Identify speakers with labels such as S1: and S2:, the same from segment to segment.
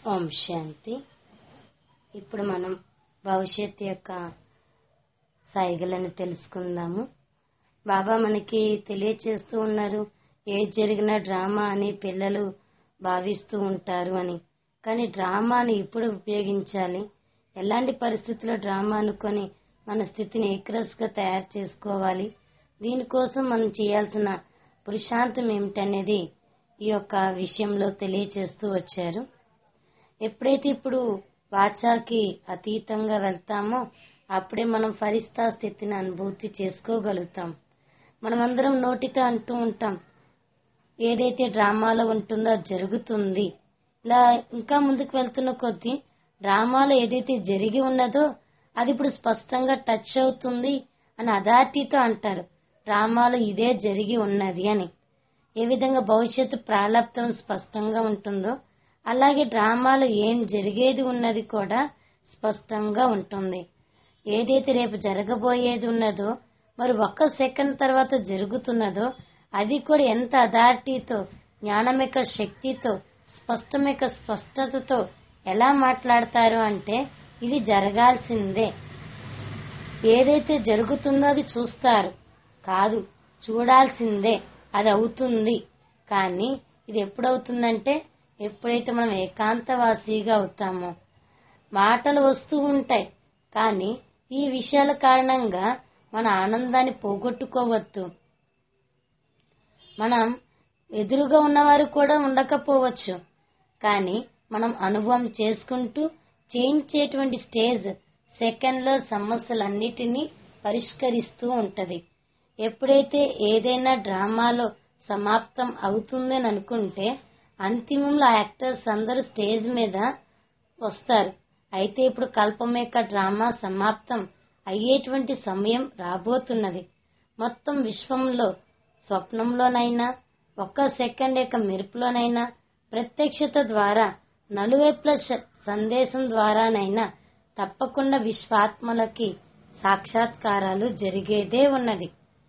S1: ఓం శాంతి ఇప్పుడు మనం భవిష్యత్తు యొక్క సైగలను తెలుసుకుందాము బాబా మనకి తెలియచేస్తూ ఉన్నారు ఏది జరిగినా డ్రామా అని పిల్లలు భావిస్తూ ఉంటారు అని కానీ డ్రామాని ఇప్పుడు ఉపయోగించాలి ఎలాంటి పరిస్థితుల్లో డ్రామా అనుకొని మన స్థితిని ఏకరస్గా తయారు చేసుకోవాలి దీనికోసం మనం చేయాల్సిన పురుషాంతం ఏమిటనేది ఈ యొక్క విషయంలో తెలియచేస్తూ వచ్చారు ఎప్పుడైతే ఇప్పుడు వాచాకి అతీతంగా వెళ్తామో అప్పుడే మనం ఫరిస్తా స్థితిని అనుభూతి చేసుకోగలుగుతాం మనమందరం నోటితో అంటూ ఉంటాం ఏదైతే డ్రామాలో ఉంటుందో అది జరుగుతుంది ఇలా ఇంకా ముందుకు వెళ్తున్న కొద్దీ డ్రామాలో ఏదైతే జరిగి ఉన్నదో అది ఇప్పుడు స్పష్టంగా టచ్ అవుతుంది అని అథారిటీతో అంటారు డ్రామాలో ఇదే జరిగి ఉన్నది అని ఏ విధంగా భవిష్యత్తు ప్రాలబ్ధం స్పష్టంగా ఉంటుందో అలాగే డ్రామాలో ఏం జరిగేది ఉన్నది కూడా స్పష్టంగా ఉంటుంది ఏదైతే రేపు జరగబోయేది ఉన్నదో మరి ఒక్క సెకండ్ తర్వాత జరుగుతున్నదో అది కూడా ఎంత అథారిటీతో జ్ఞానమిక శక్తితో స్పష్టమిక స్పష్టతతో ఎలా మాట్లాడతారు అంటే ఇది జరగాల్సిందే ఏదైతే జరుగుతుందో అది చూస్తారు కాదు చూడాల్సిందే అది అవుతుంది కానీ ఇది ఎప్పుడవుతుందంటే ఎప్పుడైతే మనం ఏకాంతవాసిగా అవుతామో మాటలు వస్తూ ఉంటాయి కానీ ఈ విషయాల కారణంగా మన ఆనందాన్ని పోగొట్టుకోవద్దు మనం ఎదురుగా ఉన్నవారు కూడా ఉండకపోవచ్చు కానీ మనం అనుభవం చేసుకుంటూ చేయించేటువంటి స్టేజ్ సెకండ్లో సమస్యలన్నిటినీ పరిష్కరిస్తూ ఉంటది ఎప్పుడైతే ఏదైనా డ్రామాలో సమాప్తం అవుతుందని అనుకుంటే అంతిమంలో యాక్టర్స్ అందరూ స్టేజ్ మీద వస్తారు అయితే ఇప్పుడు కల్పం యొక్క డ్రామా సమాప్తం అయ్యేటువంటి సమయం రాబోతున్నది మొత్తం విశ్వంలో స్వప్నంలోనైనా ఒక్క సెకండ్ యొక్క మెరుపులోనైనా ప్రత్యక్షత ద్వారా నలువైపుల సందేశం ద్వారానైనా తప్పకుండా విశ్వాత్మలకి సాక్షాత్కారాలు జరిగేదే ఉన్నది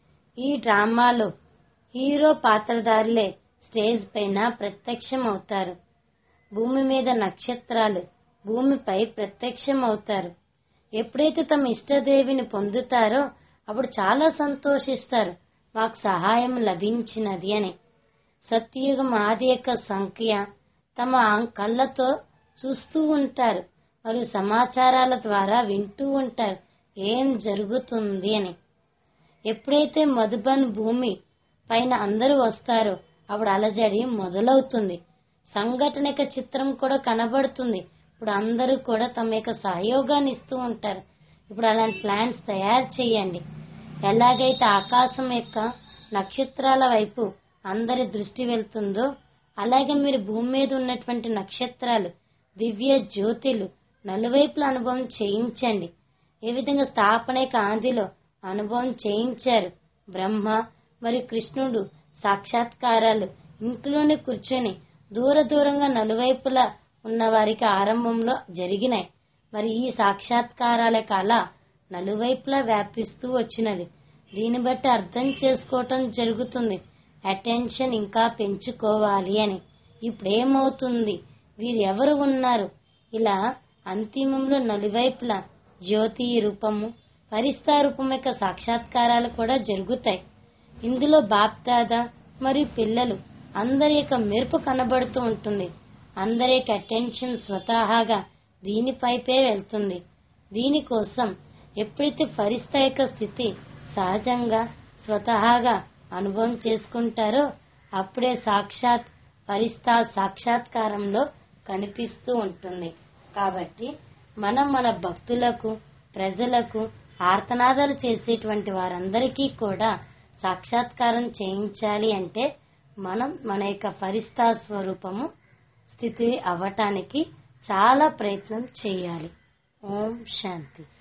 S1: ఈ డ్రామాలో హీరో పాత్రధారులే స్టేజ్ పైన ప్రత్యక్షం అవుతారు భూమి మీద నక్షత్రాలు భూమిపై ప్రత్యక్షం అవుతారు ఎప్పుడైతే తమ ఇష్టదేవిని పొందుతారో అప్పుడు చాలా సంతోషిస్తారు మాకు సహాయం లభించినది అని సత్యయుగం ఆది యొక్క సంఖ్య తమ కళ్ళతో చూస్తూ ఉంటారు మరియు సమాచారాల ద్వారా వింటూ ఉంటారు ఏం జరుగుతుంది అని ఎప్పుడైతే మధుబన్ భూమి పైన అందరూ వస్తారో అప్పుడు అలజడి మొదలవుతుంది సంఘటన యొక్క చిత్రం కూడా కనబడుతుంది ఇప్పుడు అందరూ కూడా తమ యొక్క సహయోగాన్ని ఇస్తూ ఉంటారు ఇప్పుడు అలాంటి ప్లాన్స్ తయారు చేయండి ఎలాగైతే ఆకాశం యొక్క నక్షత్రాల వైపు అందరి దృష్టి వెళ్తుందో అలాగే మీరు భూమి మీద ఉన్నటువంటి నక్షత్రాలు దివ్య జ్యోతిలు నలువైపుల అనుభవం చేయించండి ఏ విధంగా స్థాపన యొక్క ఆదిలో అనుభవం చేయించారు బ్రహ్మ మరియు కృష్ణుడు సాక్షాత్కారాలు ఇంట్లోనే కూర్చొని దూర దూరంగా నలువైపులా ఉన్న వారికి ఆరంభంలో జరిగినాయి మరి ఈ సాక్షాత్కారాల కళ నలువైపులా వ్యాపిస్తూ వచ్చినది దీన్ని బట్టి అర్థం చేసుకోవటం జరుగుతుంది అటెన్షన్ ఇంకా పెంచుకోవాలి అని ఇప్పుడేమవుతుంది వీరు ఎవరు ఉన్నారు ఇలా అంతిమంలో నలువైపులా జ్యోతి రూపము పరిస్థా రూపం యొక్క సాక్షాత్కారాలు కూడా జరుగుతాయి ఇందులో బాప్దాదా మరియు పిల్లలు అందరి యొక్క మెరుపు కనబడుతూ ఉంటుంది అందరి యొక్క అటెన్షన్ స్వతహాగా దీనిపైపే వెళ్తుంది దీనికోసం ఎప్పుడైతే ఫరిస్తా యొక్క స్థితి సహజంగా స్వతహాగా అనుభవం చేసుకుంటారో అప్పుడే సాక్షాత్ ఫరిస్తా సాక్షాత్కారంలో కనిపిస్తూ ఉంటుంది కాబట్టి మనం మన భక్తులకు ప్రజలకు ఆర్తనాదాలు చేసేటువంటి వారందరికీ కూడా సాక్షాత్కారం చేయించాలి అంటే మనం మన యొక్క ఫరిస్తా స్వరూపము స్థితి అవ్వటానికి చాలా ప్రయత్నం చేయాలి ఓం శాంతి